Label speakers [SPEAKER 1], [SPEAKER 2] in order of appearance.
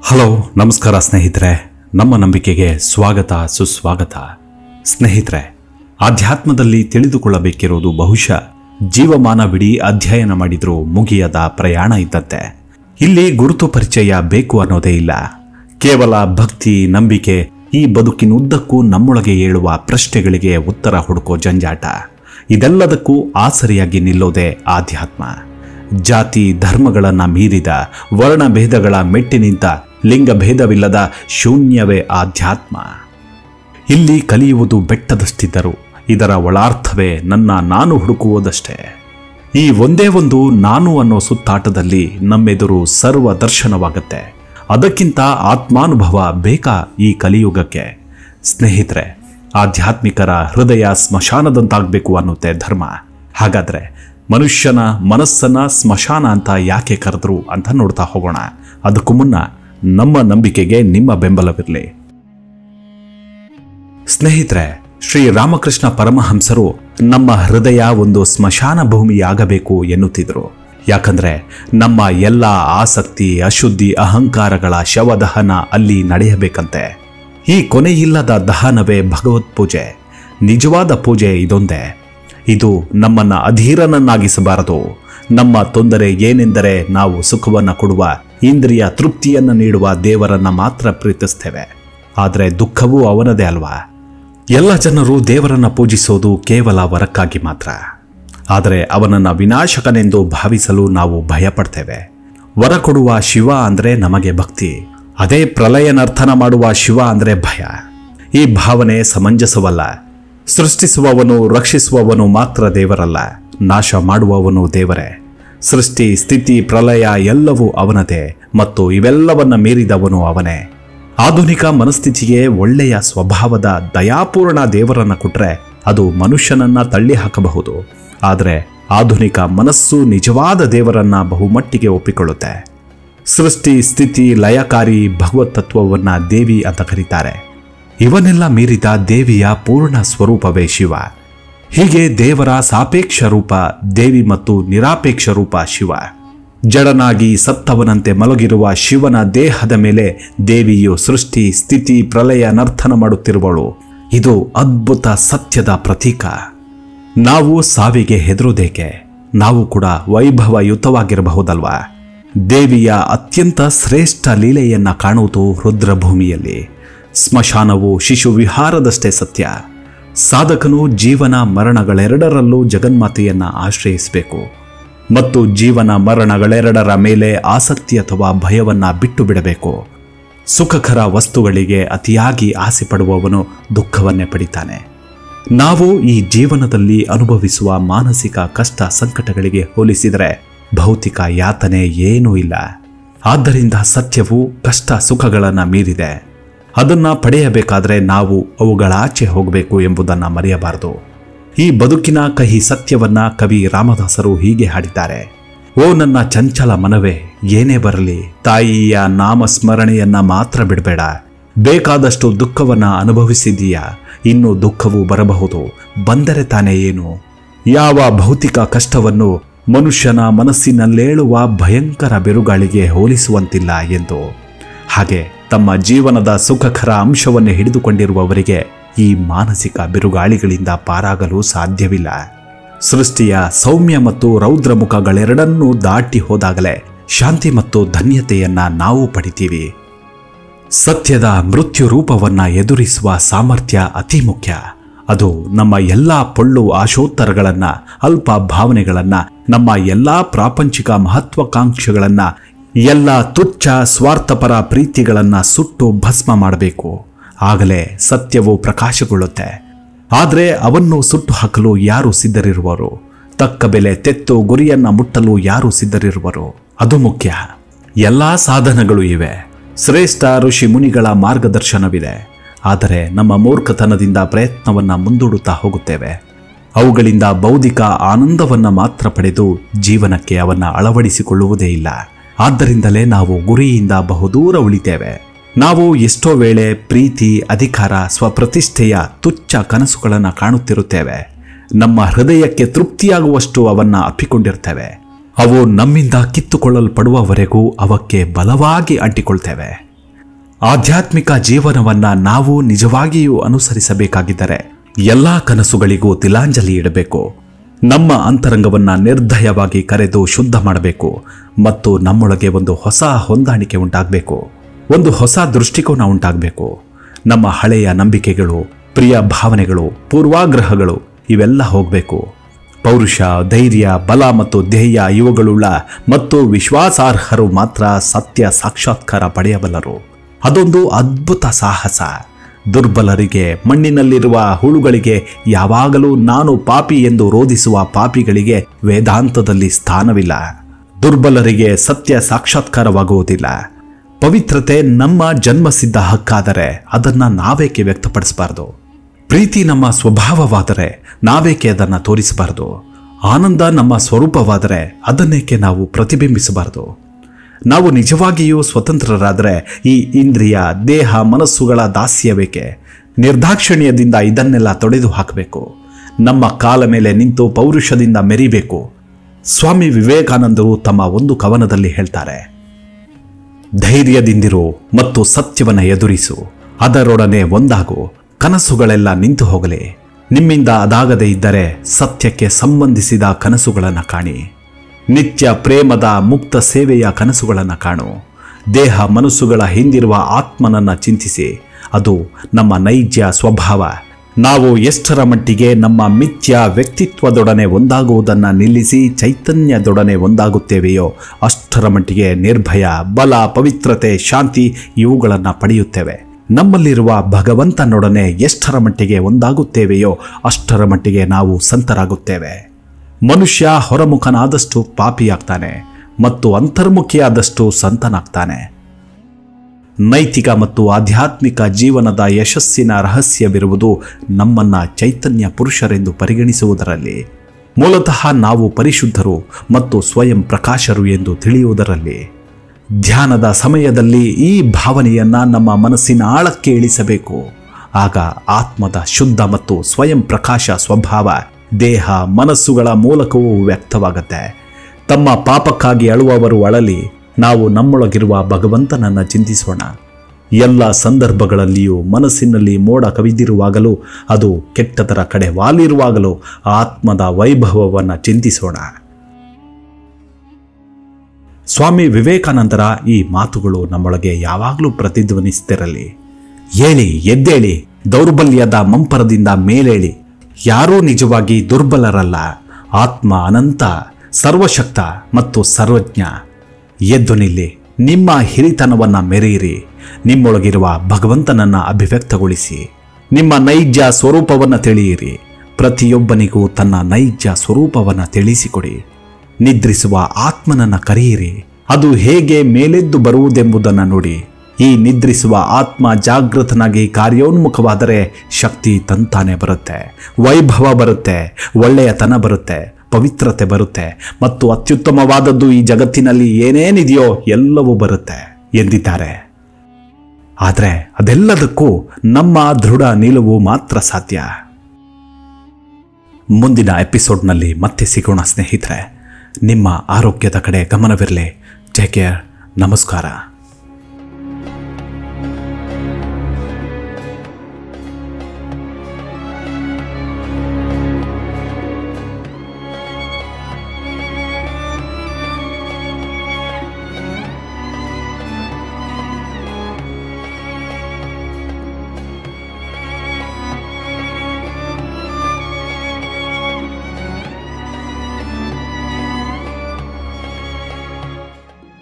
[SPEAKER 1] hello ನಮಸ್ಕಾರ ಸ್ನೇಹಿತರೆ ನಮ್ಮ ನಂಬಿಕೆಗೆ ಸ್ವಾಗತ ಸುಸ್ವಾಗತ ಸ್ನೇಹಿತರೆ ಆಧ್ಯಾತ್ಮದಲ್ಲಿ ತಿಳಿದುಕೊಳ್ಳಬೇಕಿರುವುದು ಬಹುಶಃ ಜೀವಮಾನವಿಡೀ ಅಧ್ಯಯನ ಮಾಡಿದ್ರೂ ಮುಗಿಯದ ಪ್ರಯಾಣ ಇದ್ದಂತೆ ಇಲ್ಲಿ ಗುರುತು ಪರಿಚಯ ಬೇಕು ಅನ್ನೋದೇ ಇಲ್ಲ ಕೇವಲ ಭಕ್ತಿ ನಂಬಿಕೆ ಈ ಬದುಕಿನುದ್ದಕ್ಕೂ ನಮ್ಮೊಳಗೆ ಏಳುವ ಪ್ರಶ್ನೆಗಳಿಗೆ ಉತ್ತರ ಹುಡುಕೋ ಜಂಜಾಟ ಇದೆಲ್ಲದಕ್ಕೂ ಆಸರಿಯಾಗಿ ನಿಲ್ಲೋದೇ ಆಧ್ಯಾತ್ಮ ಜಾತಿ ಧರ್ಮಗಳನ್ನ ಮೀರಿದ ವರ್ಣಭೇದಗಳ ಮೆಟ್ಟಿನಿಂತ ಲಿಂಗಭೇದವಿಲ್ಲದ ಶೂನ್ಯವೇ ಆಧ್ಯಾತ್ಮ ಇಲ್ಲಿ ಕಲಿಯುವುದು ಬೆಟ್ಟದಷ್ಟಿದ್ದರು ಇದರ ಒಳಾರ್ಥವೇ ನನ್ನ ನಾನು ಹುಡುಕುವುದಷ್ಟೇ ಈ ಒಂದೇ ಒಂದು ನಾನು ಅನ್ನೋ ಸುತ್ತಾಟದಲ್ಲಿ ನಮ್ಮೆದುರು ಸರ್ವ ದರ್ಶನವಾಗುತ್ತೆ ಅದಕ್ಕಿಂತ ಆತ್ಮಾನುಭವ ಬೇಕಾ ಈ ಕಲಿಯುಗಕ್ಕೆ ಸ್ನೇಹಿತರೆ ಆಧ್ಯಾತ್ಮಿಕರ ಹೃದಯ ಸ್ಮಶಾನದಂತಾಗಬೇಕು ಅನ್ನುತ್ತೆ ಧರ್ಮ ಹಾಗಾದ್ರೆ ಮನುಷ್ಯನ ಮನಸ್ಸನ್ನ ಸ್ಮಶಾನ ಅಂತ ಯಾಕೆ ಕರೆದ್ರು ಅಂತ ನೋಡ್ತಾ ಹೋಗೋಣ ಅದಕ್ಕೂ ಮುನ್ನ ನಮ್ಮ ನಂಬಿಕೆಗೆ ನಿಮ್ಮ ಬೆಂಬಲವಿರಲಿ ಸ್ನೇಹಿತರೆ ಶ್ರೀ ರಾಮಕೃಷ್ಣ ಪರಮಹಂಸರು ನಮ್ಮ ಹೃದಯ ಒಂದು ಸ್ಮಶಾನ ಭೂಮಿಯಾಗಬೇಕು ಎನ್ನುತ್ತಿದ್ರು ಯಾಕಂದ್ರೆ ನಮ್ಮ ಎಲ್ಲ ಆಸಕ್ತಿ ಅಶುದ್ಧಿ ಅಹಂಕಾರಗಳ ಶವದಹನ ಅಲ್ಲಿ ನಡೆಯಬೇಕಂತೆ ಈ ಕೊನೆಯಿಲ್ಲದ ದಹನವೇ ಭಗವತ್ ಪೂಜೆ ನಿಜವಾದ ಪೂಜೆ ಇದೊಂದೇ ಇದು ನಮ್ಮನ್ನ ಅಧೀರನನ್ನಾಗಿಸಬಾರದು ನಮ್ಮ ತೊಂದರೆ ಏನೆಂದರೆ ನಾವು ಸುಖವನ್ನ ಕೊಡುವ ಇಂದ್ರಿಯ ತೃಪ್ತಿಯನ್ನು ನೀಡುವ ದೇವರನ್ನ ಮಾತ್ರ ಪ್ರೀತಿಸ್ತೇವೆ ಆದರೆ ದುಃಖವೂ ಅವನದೇ ಅಲ್ವಾ ಎಲ್ಲ ಜನರು ದೇವರನ್ನ ಪೂಜಿಸೋದು ಕೇವಲ ವರಕ್ಕಾಗಿ ಮಾತ್ರ ಆದರೆ ಅವನನ್ನ ವಿನಾಶಕನೆಂದು ಭಾವಿಸಲು ನಾವು ಭಯಪಡ್ತೇವೆ ವರ ಕೊಡುವ ಶಿವ ಅಂದ್ರೆ ನಮಗೆ ಭಕ್ತಿ ಅದೇ ಪ್ರಲಯ ನರ್ತನ ಮಾಡುವ ಶಿವ ಅಂದ್ರೆ ಭಯ ಈ ಭಾವನೆ ಸಮಂಜಸವಲ್ಲ ಸೃಷ್ಟಿಸುವವನು ರಕ್ಷಿಸುವವನು ಮಾತ್ರ ದೇವರಲ್ಲ ನಾಶ ಮಾಡುವವನು ದೇವರೇ ಸೃಷ್ಟಿ ಸ್ಥಿತಿ ಪ್ರಲಯ ಎಲ್ಲವೂ ಅವನದೇ ಮತ್ತು ಇವೆಲ್ಲವನ್ನ ಮೀರಿದವನು ಅವನೇ ಆಧುನಿಕ ಮನಸ್ಥಿತಿಗೆ ಒಳ್ಳೆಯ ಸ್ವಭಾವದ ದಯಾಪೂರ್ಣ ದೇವರನ್ನ ಕೊಟ್ರೆ ಅದು ಮನುಷ್ಯನನ್ನ ತಳ್ಳಿ ಹಾಕಬಹುದು ಆದರೆ ಆಧುನಿಕ ಮನಸ್ಸು ನಿಜವಾದ ದೇವರನ್ನ ಬಹುಮಟ್ಟಿಗೆ ಒಪ್ಪಿಕೊಳ್ಳುತ್ತೆ ಸೃಷ್ಟಿ ಸ್ಥಿತಿ ಲಯಕಾರಿ ಭಗವತ್ ತತ್ವವನ್ನ ದೇವಿ ಅಂತ ಕರೀತಾರೆ ಇವನ್ನೆಲ್ಲ ಮೀರಿದ ದೇವಿಯ ಪೂರ್ಣ ಸ್ವರೂಪವೇ ಶಿವ ಹೀಗೆ ದೇವರ ಸಾಪೇಕ್ಷ ರೂಪ ದೇವಿ ಮತ್ತು ನಿರಾಪೇಕ್ಷ ರೂಪ ಶಿವ ಜಡನಾಗಿ ಸತ್ತವನಂತೆ ಮಲಗಿರುವ ಶಿವನ ದೇಹದ ಮೇಲೆ ದೇವಿಯು ಸೃಷ್ಟಿ ಸ್ಥಿತಿ ಪ್ರಲಯ ನರ್ತನ ಮಾಡುತ್ತಿರುವಳು ಇದು ಅದ್ಭುತ ಸತ್ಯದ ಪ್ರತೀಕ ನಾವು ಸಾವಿಗೆ ಹೆದರುವುದೇಕೆ ನಾವು ಕೂಡ ವೈಭವಯುತವಾಗಿರಬಹುದಲ್ವಾ ದೇವಿಯ ಅತ್ಯಂತ ಶ್ರೇಷ್ಠ ಲೀಲೆಯನ್ನ ಕಾಣುವುದು ರುದ್ರಭೂಮಿಯಲ್ಲಿ ಸ್ಮಶಾನವು ಶಿಶು ವಿಹಾರದಷ್ಟೇ ಸತ್ಯ ಸಾಧಕನು ಜೀವನ ಮರಣಗಳೆರಡರಲ್ಲೂ ಜಗನ್ಮಾತೆಯನ್ನ ಆಶ್ರಯಿಸಬೇಕು ಮತ್ತು ಜೀವನ ಮರಣಗಳೆರಡರ ಮೇಲೆ ಆಸಕ್ತಿ ಅಥವಾ ಭಯವನ್ನ ಬಿಟ್ಟು ಬಿಡಬೇಕು ಸುಖಕರ ವಸ್ತುಗಳಿಗೆ ಅತಿಯಾಗಿ ಆಸೆ ಪಡುವವನು ದುಃಖವನ್ನೇ ಪಡಿತಾನೆ ನಾವು ಈ ಜೀವನದಲ್ಲಿ ಅನುಭವಿಸುವ ಮಾನಸಿಕ ಕಷ್ಟ ಸಂಕಟಗಳಿಗೆ ಹೋಲಿಸಿದರೆ ಭೌತಿಕ ಯಾತನೆ ಏನೂ ಇಲ್ಲ ಆದ್ದರಿಂದ ಸತ್ಯವು ಕಷ್ಟ ಸುಖಗಳನ್ನು ಮೀರಿದೆ ಅದನ್ನ ಪಡೆಯಬೇಕಾದ್ರೆ ನಾವು ಅವುಗಳಾಚೆ ಹೋಗಬೇಕು ಎಂಬುದನ್ನ ಮರೆಯಬಾರದು ಈ ಬದುಕಿನ ಕಹಿ ಸತ್ಯವನ್ನ ಕವಿ ರಾಮದಾಸರು ಹೀಗೆ ಹಾಡಿದ್ದಾರೆ ಓ ನನ್ನ ಚಂಚಲ ಮನವೇ ಏನೇ ಬರಲಿ ತಾಯಿಯ ನಾಮಸ್ಮರಣೆಯನ್ನ ಮಾತ್ರ ಬಿಡಬೇಡ ಬೇಕಾದಷ್ಟು ದುಃಖವನ್ನ ಅನುಭವಿಸಿದೀಯಾ ಇನ್ನು ದುಃಖವು ಬರಬಹುದು ಬಂದರೆ ತಾನೇ ಏನು ಯಾವ ಭೌತಿಕ ಕಷ್ಟವನ್ನು ಮನುಷ್ಯನ ಮನಸ್ಸಿನಲ್ಲೇಳುವ ಭಯಂಕರ ಬಿರುಗಾಳಿಗೆ ಹೋಲಿಸುವಂತಿಲ್ಲ ಎಂದು ಹಾಗೆ ತಮ್ಮ ಜೀವನದ ಸುಖಕರ ಅಂಶವನ್ನು ಹಿಡಿದುಕೊಂಡಿರುವವರಿಗೆ ಈ ಮಾನಸಿಕ ಬಿರುಗಾಳಿಗಳಿಂದ ಪಾರಾಗಲು ಸಾಧ್ಯವಿಲ್ಲ ಸೃಷ್ಟಿಯ ಸೌಮ್ಯ ಮತ್ತು ರೌದ್ರ ಮುಖಗಳೆರಡನ್ನೂ ದಾಟಿ ಹೋದಾಗಲೇ ಶಾಂತಿ ಮತ್ತು ಧನ್ಯತೆಯನ್ನ ನಾವು ಪಡಿತೀವಿ ಸತ್ಯದ ಮೃತ್ಯು ರೂಪವನ್ನ ಎದುರಿಸುವ ಸಾಮರ್ಥ್ಯ ಅತಿ ಮುಖ್ಯ ಅದು ನಮ್ಮ ಎಲ್ಲ ಪೊಳ್ಳು ಆಶೋತ್ತರಗಳನ್ನ ಅಲ್ಪ ಭಾವನೆಗಳನ್ನ ನಮ್ಮ ಎಲ್ಲಾ ಪ್ರಾಪಂಚಿಕ ಮಹತ್ವಾಕಾಂಕ್ಷೆಗಳನ್ನ ಎಲ್ಲ ತುಚ್ಛ ಸ್ವಾರ್ಥಪರ ಪ್ರೀತಿಗಳನ್ನ ಸುಟ್ಟು ಭಸ್ಮ ಮಾಡಬೇಕು ಆಗಲೇ ಸತ್ಯವು ಪ್ರಕಾಶಗೊಳ್ಳುತ್ತೆ ಆದರೆ ಅವನ್ನು ಸುಟ್ಟು ಹಾಕಲು ಯಾರು ಸಿದ್ಧರಿರುವರು ತಕ್ಕ ಬೆಲೆ ತೆತ್ತು ಗುರಿಯನ್ನ ಮುಟ್ಟಲು ಯಾರು ಸಿದ್ಧರಿರುವರು ಅದು ಮುಖ್ಯ ಎಲ್ಲಾ ಸಾಧನಗಳು ಇವೆ ಶ್ರೇಷ್ಠ ಋಷಿ ಮುನಿಗಳ ಮಾರ್ಗದರ್ಶನವಿದೆ ಆದರೆ ನಮ್ಮ ಮೂರ್ಖತನದಿಂದ ಪ್ರಯತ್ನವನ್ನ ಮುಂದೂಡುತ್ತಾ ಹೋಗುತ್ತೇವೆ ಅವುಗಳಿಂದ ಬೌದ್ಧಿಕ ಆನಂದವನ್ನ ಮಾತ್ರ ಪಡೆದು ಜೀವನಕ್ಕೆ ಅವನ್ನ ಅಳವಡಿಸಿಕೊಳ್ಳುವುದೇ ಇಲ್ಲ ಆದ್ದರಿಂದಲೇ ನಾವು ಗುರಿಯಿಂದ ಬಹುದೂರ ಉಳಿತೇವೆ ನಾವು ಎಷ್ಟೋ ವೇಳೆ ಪ್ರೀತಿ ಅಧಿಕಾರ ಸ್ವಪ್ರತಿಷ್ಠೆಯ ತುಚ್ಛ ಕನಸುಗಳನ್ನು ಕಾಣುತ್ತಿರುತ್ತೇವೆ ನಮ್ಮ ಹೃದಯಕ್ಕೆ ತೃಪ್ತಿಯಾಗುವಷ್ಟು ಅವನ್ನ ಅಪ್ಪಿಕೊಂಡಿರ್ತೇವೆ ಅವು ನಮ್ಮಿಂದ ಕಿತ್ತುಕೊಳ್ಳಲ್ಪಡುವವರೆಗೂ ಅವಕ್ಕೆ ಬಲವಾಗಿ ಅಂಟಿಕೊಳ್ತೇವೆ ಆಧ್ಯಾತ್ಮಿಕ ಜೀವನವನ್ನ ನಾವು ನಿಜವಾಗಿಯೂ ಅನುಸರಿಸಬೇಕಾಗಿದ್ದರೆ ಎಲ್ಲಾ ಕನಸುಗಳಿಗೂ ತಿಲಾಂಜಲಿ ಇಡಬೇಕು ನಮ್ಮ ಅಂತರಂಗವನ್ನ ನಿರ್ದಯವಾಗಿ ಕರೆದು ಶುದ್ಧ ಮಾಡಬೇಕು ಮತ್ತು ನಮ್ಮೊಳಗೆ ಒಂದು ಹೊಸ ಹೊಂದಾಣಿಕೆ ಉಂಟಾಗಬೇಕು ಒಂದು ಹೊಸ ದೃಷ್ಟಿಕೋನ ಉಂಟಾಗಬೇಕು ನಮ್ಮ ಹಳೆಯ ನಂಬಿಕೆಗಳು ಪ್ರಿಯ ಭಾವನೆಗಳು ಪೂರ್ವಾಗ್ರಹಗಳು ಇವೆಲ್ಲ ಹೋಗಬೇಕು ಪೌರುಷ ಧೈರ್ಯ ಬಲ ಮತ್ತು ಧ್ಯೇಯ ಇವುಗಳುಳ್ಳ ಮತ್ತು ವಿಶ್ವಾಸಾರ್ಹರು ಮಾತ್ರ ಸತ್ಯ ಸಾಕ್ಷಾತ್ಕಾರ ಪಡೆಯಬಲ್ಲರು ಅದೊಂದು ಅದ್ಭುತ ಸಾಹಸ ದುರ್ಬಲರಿಗೆ ಮಣ್ಣಿನಲ್ಲಿರುವ ಹುಳುಗಳಿಗೆ ಯಾವಾಗಲೂ ನಾನು ಪಾಪಿ ಎಂದು ರೋಧಿಸುವ ಪಾಪಿಗಳಿಗೆ ವೇದಾಂತದಲ್ಲಿ ಸ್ಥಾನವಿಲ್ಲ ದುರ್ಬಲರಿಗೆ ಸತ್ಯ ಸಾಕ್ಷಾತ್ಕಾರವಾಗುವುದಿಲ್ಲ ಪವಿತ್ರತೆ ನಮ್ಮ ಜನ್ಮಸಿದ್ಧ ಹಕ್ಕಾದರೆ ಅದನ್ನ ನಾವೇಕೆ ವ್ಯಕ್ತಪಡಿಸಬಾರದು ಪ್ರೀತಿ ನಮ್ಮ ಸ್ವಭಾವವಾದರೆ ನಾವೇಕೆ ಅದನ್ನು ತೋರಿಸಬಾರದು ಆನಂದ ನಮ್ಮ ಸ್ವರೂಪವಾದರೆ ಅದನ್ನೇಕೆ ನಾವು ಪ್ರತಿಬಿಂಬಿಸಬಾರದು ನಾವು ನಿಜವಾಗಿಯೂ ಸ್ವತಂತ್ರರಾದರೆ ಈ ಇಂದ್ರಿಯ ದೇಹ ಮನಸ್ಸುಗಳ ದಾಸ್ಯವೇಕೆ ನಿರ್ದಾಕ್ಷಿಣ್ಯದಿಂದ ಇದನ್ನೆಲ್ಲ ತೊಡೆದು ಹಾಕಬೇಕು ನಮ್ಮ ಕಾಲ ಮೇಲೆ ನಿಂತು ಪೌರುಷದಿಂದ ಮೆರಿಬೇಕು ಸ್ವಾಮಿ ವಿವೇಕಾನಂದರು ತಮ್ಮ ಒಂದು ಕವನದಲ್ಲಿ ಹೇಳ್ತಾರೆ ಧೈರ್ಯದಿಂದಿರು ಮತ್ತು ಸತ್ಯವನ್ನು ಎದುರಿಸು ಅದರೊಡನೆ ಒಂದಾಗು ಕನಸುಗಳೆಲ್ಲ ನಿಂತು ಹೋಗಲಿ ನಿಮ್ಮಿಂದ ಅದಾಗದೇ ಇದ್ದರೆ ಸತ್ಯಕ್ಕೆ ಸಂಬಂಧಿಸಿದ ಕನಸುಗಳನ್ನು ಕಾಣಿ ನಿತ್ಯ ಪ್ರೇಮದ ಮುಕ್ತ ಸೇವೆಯ ಕನಸುಗಳನ್ನು ಕಾಣು ದೇಹ ಮನಸ್ಸುಗಳ ಹಿಂದಿರುವ ಆತ್ಮನನ್ನ ಚಿಂತಿಸಿ ಅದು ನಮ್ಮ ನೈಜ ಸ್ವಭಾವ ನಾವು ಎಷ್ಟರ ಮಟ್ಟಿಗೆ ನಮ್ಮ ಮಿಥ್ಯ ವ್ಯಕ್ತಿತ್ವದೊಡನೆ ಒಂದಾಗುವುದನ್ನು ನಿಲ್ಲಿಸಿ ಚೈತನ್ಯದೊಡನೆ ಒಂದಾಗುತ್ತೇವೆಯೋ ಅಷ್ಟರ ಮಟ್ಟಿಗೆ ನಿರ್ಭಯ ಬಲ ಪವಿತ್ರತೆ ಶಾಂತಿ ಇವುಗಳನ್ನು ಪಡೆಯುತ್ತೇವೆ ನಮ್ಮಲ್ಲಿರುವ ಭಗವಂತನೊಡನೆ ಎಷ್ಟರ ಮಟ್ಟಿಗೆ ಒಂದಾಗುತ್ತೇವೆಯೋ ಅಷ್ಟರ ಮಟ್ಟಿಗೆ ನಾವು ಸಂತರಾಗುತ್ತೇವೆ ಮನುಷ್ಯ ಹೊರಮುಖನಾದಷ್ಟು ಪಾಪಿಯಾಗ್ತಾನೆ ಮತ್ತು ಅಂತರ್ಮುಖಿಯಾದಷ್ಟು ಸಂತನಾಗ್ತಾನೆ ನೈತಿಕ ಮತ್ತು ಆಧ್ಯಾತ್ಮಿಕ ಜೀವನದ ಯಶಸ್ಸಿನ ರಹಸ್ಯವಿರುವುದು ನಮ್ಮನ್ನ ಚೈತನ್ಯ ಪುರುಷರೆಂದು ಪರಿಗಣಿಸುವುದರಲ್ಲಿ ಮೂಲತಃ ನಾವು ಪರಿಶುದ್ಧರು ಮತ್ತು ಸ್ವಯಂ ಪ್ರಕಾಶರು ಎಂದು ತಿಳಿಯುವುದರಲ್ಲಿ ಧ್ಯಾನದ ಸಮಯದಲ್ಲಿ ಈ ಭಾವನೆಯನ್ನ ನಮ್ಮ ಮನಸ್ಸಿನ ಆಳಕ್ಕೆ ಇಳಿಸಬೇಕು ಆಗ ಆತ್ಮದ ಶುದ್ಧ ಮತ್ತು ಸ್ವಯಂ ಪ್ರಕಾಶ ಸ್ವಭಾವ ದೇಹ ಮನಸ್ಸುಗಳ ಮೂಲಕವೂ ವ್ಯಕ್ತವಾಗುತ್ತೆ ತಮ್ಮ ಪಾಪಕ್ಕಾಗಿ ಅಳುವವರು ಅಳಲಿ ನಾವು ನಮ್ಮೊಳಗಿರುವ ಭಗವಂತನನ್ನ ಚಿಂತಿಸೋಣ ಎಲ್ಲ ಸಂದರ್ಭಗಳಲ್ಲಿಯೂ ಮನಸ್ಸಿನಲ್ಲಿ ಮೋಡ ಕವಿದಿರುವಾಗಲೂ ಅದು ಕೆಟ್ಟದರ ಕಡೆ ವಾಲಿರುವಾಗಲೂ ಆತ್ಮದ ವೈಭವವನ್ನು ಚಿಂತಿಸೋಣ ಸ್ವಾಮಿ ವಿವೇಕಾನಂದರ ಈ ಮಾತುಗಳು ನಮ್ಮೊಳಗೆ ಯಾವಾಗಲೂ ಪ್ರತಿಧ್ವನಿಸ್ತಿರಲಿ ಹೇಳಿ ಎದ್ದೇಳಿ ದೌರ್ಬಲ್ಯದ ಮಂಪರದಿಂದ ಮೇಲೇಳಿ ಯಾರೂ ನಿಜವಾಗಿ ದುರ್ಬಲರಲ್ಲ ಆತ್ಮ ಅನಂತ ಸರ್ವಶಕ್ತ ಮತ್ತು ಸರ್ವಜ್ಞ ಎದ್ದು ನಿಲ್ಲಿ ನಿಮ್ಮ ಹಿರಿತನವನ್ನ ಮೆರೆಯಿರಿ ನಿಮ್ಮೊಳಗಿರುವ ಭಗವಂತನನ್ನ ಅಭಿವ್ಯಕ್ತಗೊಳಿಸಿ ನಿಮ್ಮ ನೈಜ ಸ್ವರೂಪವನ್ನು ತಿಳಿಯಿರಿ ಪ್ರತಿಯೊಬ್ಬನಿಗೂ ತನ್ನ ನೈಜ ಸ್ವರೂಪವನ್ನು ತಿಳಿಸಿಕೊಡಿ ನಿದ್ರಿಸುವ ಆತ್ಮನನ್ನ ಕರೆಯಿರಿ ಅದು ಹೇಗೆ ಮೇಲೆದ್ದು ಬರುವುದೆಂಬುದನ್ನು ನೋಡಿ ಈ ನಿದ್ರಿಸುವ ಆತ್ಮ ಜಾಗೃತನಾಗಿ ಕಾರ್ಯೋನ್ಮುಖವಾದರೆ ಶಕ್ತಿ ತಂತಾನೆ ಬರುತ್ತೆ ವೈಭವ ಬರುತ್ತೆ ಒಳ್ಳೆಯತನ ಬರುತ್ತೆ ಪವಿತ್ರತೆ ಬರುತ್ತೆ ಮತ್ತು ಅತ್ಯುತ್ತಮವಾದದ್ದು ಈ ಜಗತ್ತಿನಲ್ಲಿ ಏನೇನಿದೆಯೋ ಎಲ್ಲವೂ ಬರುತ್ತೆ ಎಂದಿದ್ದಾರೆ ಆದರೆ ಅದೆಲ್ಲದಕ್ಕೂ ನಮ್ಮ ದೃಢ ನಿಲುವು ಮಾತ್ರ ಸಾಧ್ಯ ಮುಂದಿನ ಎಪಿಸೋಡ್ನಲ್ಲಿ ಮತ್ತೆ ಸಿಗೋಣ ಸ್ನೇಹಿತರೆ ನಿಮ್ಮ ಆರೋಗ್ಯದ ಕಡೆ ಗಮನವಿರಲಿ ಟೇಕ್ ಕೇರ್ ನಮಸ್ಕಾರ